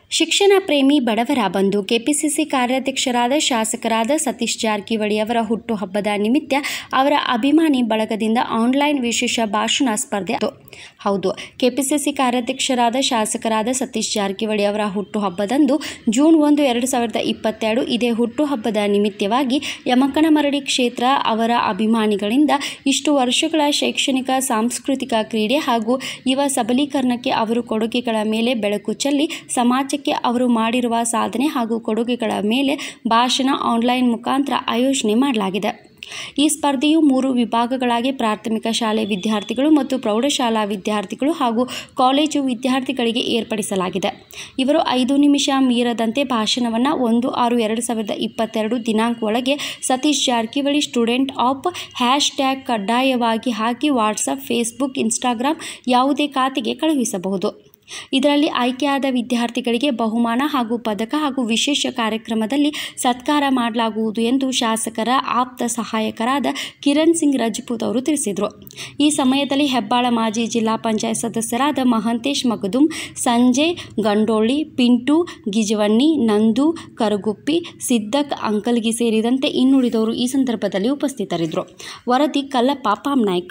ಶಿಕ್ಷಣ ಪ್ರೇಮಿ ಬಡವರ ಬಂಧು ಕೆಪಿಸಿಸಿ ಕಾರ್ಯಾಧ್ಯಕ್ಷರಾದ ಶಾಸಕರಾದ ಸತೀಶ್ ಜಾರಕಿಹೊಳಿ ಅವರ ಹುಟ್ಟುಹಬ್ಬದ ನಿಮಿತ್ತ ಅವರ ಅಭಿಮಾನಿ ಬಳಗದಿಂದ ಆನ್ಲೈನ್ ವಿಶೇಷ ಭಾಷಣ ಸ್ಪರ್ಧೆ ಆಯಿತು. ಹೌದು ಕೆಪಿಸಿಸಿ ಕಾರ್ಯಾಧ್ಯಕ್ಷರಾದ ಶಾಸಕರಾದ ಸತೀಶ್ ಜಾರಕಿಹೊಳಿ ಅವರ ಹುಟ್ಟುಹಬ್ಬದಂದು ಜೂನ್ ಒಂದು ಎರಡು ಸಾವಿರದ ಇಪ್ಪತ್ತೆರಡು ಇದೇ ಹುಟ್ಟುಹಬ್ಬದ ನಿಮಿತ್ತವಾಗಿ ಯಮಕನಮರಡಿ ಕ್ಷೇತ್ರ ಅವರ ಅಭಿಮಾನಿಗಳಿಂದ ಇಷ್ಟು ವರ್ಷಗಳ ಶೈಕ್ಷಣಿಕ ಸಾಂಸ್ಕೃತಿಕ ಕ್ರೀಡೆ ಹಾಗೂ ಯುವ ಸಬಲೀಕರಣಕ್ಕೆ ಅವರು ಕೊಡುಗೆಗಳ ಮೇಲೆ ಬೆಳಕು ಚೆಲ್ಲಿ ಸಮಾಜಕ್ಕೆ ಅವರು ಮಾಡಿರುವ ಸಾಧನೆ ಹಾಗೂ ಕೊಡುಗೆಗಳ ಮೇಲೆ ಭಾಷಣ ಆನ್ಲೈನ್ ಮುಖಾಂತರ ಆಯೋಜನೆ ಮಾಡಲಾಗಿದೆ ಈ ಸ್ಪರ್ಧೆಯು ಮೂರು ವಿಭಾಗಗಳಾಗಿ ಪ್ರಾಥಮಿಕ ಶಾಲೆ ವಿದ್ಯಾರ್ಥಿಗಳು ಮತ್ತು ಪ್ರೌಢಶಾಲಾ ವಿದ್ಯಾರ್ಥಿಗಳು ಹಾಗೂ ಕಾಲೇಜು ವಿದ್ಯಾರ್ಥಿಗಳಿಗೆ ಏರ್ಪಡಿಸಲಾಗಿದೆ ಇವರು ಐದು ನಿಮಿಷ ಮೀರದಂತೆ ಭಾಷಣವನ್ನು ಒಂದು ಆರು ಎರಡು ಸಾವಿರದ ಇಪ್ಪತ್ತೆರಡು ದಿನಾಂಕ ಒಳಗೆ Satish Jarkiholi student of hash tag ಕಡ್ಡಾಯವಾಗಿ ಹಾಕಿ ವಾಟ್ಸಪ್ ಫೇಸ್ಬುಕ್ ಇನ್ಸ್ಟಾಗ್ರಾಮ್ ಯಾವುದೇ ಖಾತೆಗೆ ಕಳುಹಿಸಬಹುದು ಇದರಲ್ಲಿ ಆಯ್ಕೆಯಾದ ವಿದ್ಯಾರ್ಥಿಗಳಿಗೆ ಬಹುಮಾನ ಹಾಗೂ ಪದಕ ಹಾಗೂ ವಿಶೇಷ ಕಾರ್ಯಕ್ರಮದಲ್ಲಿ ಸತ್ಕಾರ ಮಾಡಲಾಗುವುದು ಎಂದು ಶಾಸಕರ ಆಪ್ತ ಸಹಾಯಕರಾದ ಕಿರಣ್ ಸಿಂಗ್ ರಜಪೂತ್ ಅವರು ತಿಳಿಸಿದರು ಈ ಸಮಯದಲ್ಲಿ ಹೆಬ್ಬಾಳ ಮಾಜಿ ಜಿಲ್ಲಾ ಪಂಚಾಯತ್ ಸದಸ್ಯರಾದ ಮಹಂತೇಶ್ ಮಗದುಂ ಸಂಜಯ್ ಗಂಡೋಳ್ಳಿ ಪಿಂಟು ಗಿಜವಣ್ಣಿ ನಂದು ಕರಗುಪ್ಪಿ ಸಿದ್ದಕ್ ಅಂಕಲ್ಗಿ ಸೇರಿದಂತೆ ಇನ್ನುಳಿದವರು ಈ ಸಂದರ್ಭದಲ್ಲಿ ಉಪಸ್ಥಿತರಿದ್ದರು ವರದಿ ಕಲ್ಲಪ್ಪ ಪಾಮ್ನಾಯ್ಕ್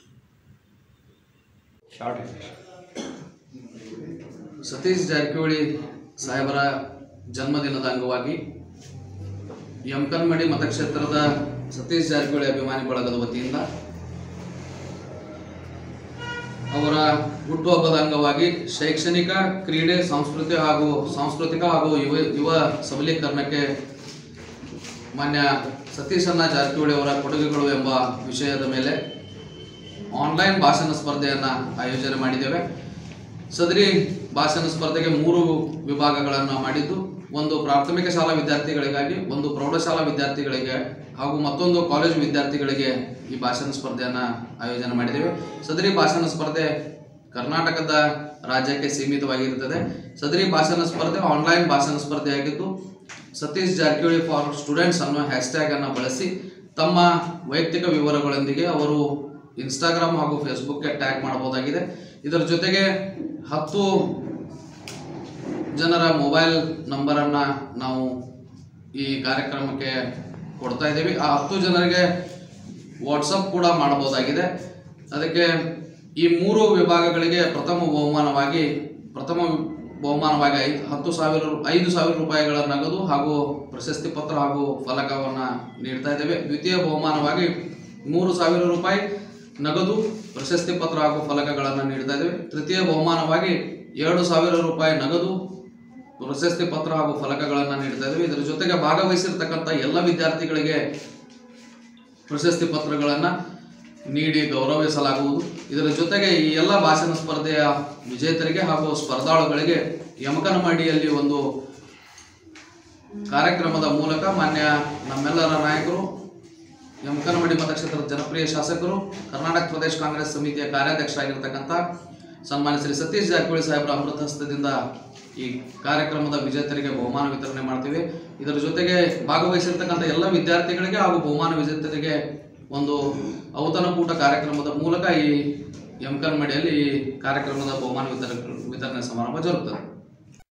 ಸತೀಶ್ ಜಾರಕಿಹೊಳಿ ಸಾಹೇಬರ ಜನ್ಮದಿನದ ಅಂಗವಾಗಿ ಯಮಕನ್ಮಡಿ ಮತಕ್ಷೇತ್ರದ ಸತೀಶ್ ಜಾರಕಿಹೊಳಿ ಅಭಿಮಾನಿ ಬಳಗದ ವತಿಯಿಂದ ಅವರ ಹುಟ್ಟುಹಬ್ಬದ ಅಂಗವಾಗಿ ಶೈಕ್ಷಣಿಕ ಕ್ರೀಡೆ ಸಂಸ್ಕೃತಿ ಹಾಗೂ ಸಾಂಸ್ಕೃತಿಕ ಹಾಗೂ ಯುವ ಯುವ ಸಬಲೀಕರಣಕ್ಕೆ ಮಾನ್ಯ ಸತೀಶಣ್ಣ ಜಾರಕಿಹೊಳಿ ಅವರ ಕೊಡುಗೆಗಳು ಎಂಬ ವಿಷಯದ ಮೇಲೆ ಆನ್ಲೈನ್ ಭಾಷಣ ಸ್ಪರ್ಧೆಯನ್ನು ಆಯೋಜನೆ ಮಾಡಿದ್ದೇವೆ ಸದರಿ ಭಾಷಣ ಸ್ಪರ್ಧೆಗೆ ಮೂರು ವಿಭಾಗಗಳನ್ನು ಮಾಡಿದ್ದು ಒಂದು ಪ್ರಾಥಮಿಕ ಶಾಲಾ ವಿದ್ಯಾರ್ಥಿಗಳಿಗಾಗಿ ಒಂದು ಪ್ರೌಢಶಾಲಾ ವಿದ್ಯಾರ್ಥಿಗಳಿಗೆ ಹಾಗೂ ಮತ್ತೊಂದು ಕಾಲೇಜು ವಿದ್ಯಾರ್ಥಿಗಳಿಗೆ ಈ ಭಾಷಣ ಸ್ಪರ್ಧೆಯನ್ನು ಆಯೋಜನೆ ಮಾಡಿದ್ದೇವೆ ಸದರಿ ಭಾಷಣ ಸ್ಪರ್ಧೆ ಕರ್ನಾಟಕದ ರಾಜ್ಯಕ್ಕೆ ಸೀಮಿತವಾಗಿರುತ್ತದೆ ಸದರಿ ಭಾಷಣ ಸ್ಪರ್ಧೆ ಆನ್ಲೈನ್ ಭಾಷಣ ಸ್ಪರ್ಧೆಯಾಗಿದ್ದು ಸತೀಶ್ ಜಾರಕಿಹೊಳಿ ಫಾರ್ ಸ್ಟೂಡೆಂಟ್ಸ್ ಅನ್ನೋ ಹ್ಯಾಶ್ಟ್ಯಾಗ್ ಅನ್ನು ಬಳಸಿ ತಮ್ಮ ವೈಯಕ್ತಿಕ ವಿವರಗಳೊಂದಿಗೆ ಅವರು ಇನ್ಸ್ಟಾಗ್ರಾಮ್ ಹಾಗೂ ಫೇಸ್ಬುಕ್ಗೆ ಟ್ಯಾಗ್ ಮಾಡಬಹುದಾಗಿದೆ ಇದರ ಜೊತೆಗೆ ಹತ್ತು ಜನರ ಮೊಬೈಲ್ ನಂಬರನ್ನು ನಾವು ಈ ಕಾರ್ಯಕ್ರಮಕ್ಕೆ ಕೊಡ್ತಾ ಇದ್ದೀವಿ ಆ ಹತ್ತು ಜನರಿಗೆ ವಾಟ್ಸಪ್ ಕೂಡ ಮಾಡಬಹುದಾಗಿದೆ ಅದಕ್ಕೆ ಈ ಮೂರು ವಿಭಾಗಗಳಿಗೆ ಪ್ರಥಮ ಬಹುಮಾನವಾಗಿ ಪ್ರಥಮ ಬಹುಮಾನವಾಗಿ ಐದು ಹತ್ತು ಸಾವಿರ ರು- ಐದು ಸಾವಿರ ರೂಪಾಯಿಗಳ ನಗದು ಹಾಗೂ ಪ್ರಶಸ್ತಿ ಪತ್ರ ಹಾಗೂ ಫಲಕವನ್ನು ನೀಡ್ತಾ ಇದ್ದೇವೆ ದ್ವಿತೀಯ ಬಹುಮಾನವಾಗಿ ಮೂರು ಸಾವಿರ ರೂಪಾಯಿ ನಗದು ಪ್ರಶಸ್ತಿ ಪತ್ರ ಹಾಗೂ ಫಲಕಗಳನ್ನು ನೀಡ್ತಾ ಇದ್ದೇವೆ ತೃತೀಯ ಬಹುಮಾನವಾಗಿ ಎರಡು ಸಾವಿರ ರೂಪಾಯಿ ನಗದು ಪ್ರಶಸ್ತಿ ಪತ್ರ ಹಾಗೂ ಫಲಕಗಳನ್ನು ನೀಡ್ತಾ ಇದ್ದೇವೆ ಇದರ ಜೊತೆಗೆ ಭಾಗವಹಿಸಿರ್ತಕ್ಕಂಥ ಎಲ್ಲ ವಿದ್ಯಾರ್ಥಿಗಳಿಗೆ ಪ್ರಶಸ್ತಿ ಪತ್ರಗಳನ್ನು ನೀಡಿ ಗೌರವಿಸಲಾಗುವುದು ಇದರ ಜೊತೆಗೆ ಈ ಎಲ್ಲ ಭಾಷಣ ಸ್ಪರ್ಧೆಯ ವಿಜೇತರಿಗೆ ಹಾಗೂ ಸ್ಪರ್ಧಾಳುಗಳಿಗೆ ಯಮಕನಮಡಿಯಲ್ಲಿ ಒಂದು ಕಾರ್ಯಕ್ರಮದ ಮೂಲಕ ಮಾನ್ಯ ನಮ್ಮೆಲ್ಲರ ನಾಯಕರು ಯಮಕನಮಡಿ ಮತಕ್ಷೇತ್ರದ ಜನಪ್ರಿಯ ಶಾಸಕರು ಕರ್ನಾಟಕ ಪ್ರದೇಶ ಕಾಂಗ್ರೆಸ್ ಸಮಿತಿಯ ಕಾರ್ಯಾಧ್ಯಕ್ಷರಾಗಿರ್ತಕ್ಕಂಥ ಸನ್ಮಾನ್ಯ ಶ್ರೀ ಸತೀಶ್ ಜಾರಕಿಹೊಳಿ ಸಾಹೇಬರ ಅಮೃತ ಹಸ್ತದಿಂದ ಈ ಕಾರ್ಯಕ್ರಮದ ವಿಜೇತರಿಗೆ ಬಹುಮಾನ ವಿತರಣೆ ಮಾಡ್ತೀವಿ ಇದರ ಜೊತೆಗೆ ಭಾಗವಹಿಸಿರ್ತಕ್ಕಂಥ ಎಲ್ಲ ವಿದ್ಯಾರ್ಥಿಗಳಿಗೆ ಹಾಗೂ ಬಹುಮಾನ ವಿಜೇತರಿಗೆ ಒಂದು ಔತಣಕೂಟ ಕಾರ್ಯಕ್ರಮದ ಮೂಲಕ ಈ ಯಮಕನ್ಮಡಿಯಲ್ಲಿ ಈ ಕಾರ್ಯಕ್ರಮದ ಬಹುಮಾನ ವಿತರಣೆ ವಿತರಣೆ ಸಮಾರಂಭ ಜರುಗುತ್ತದೆ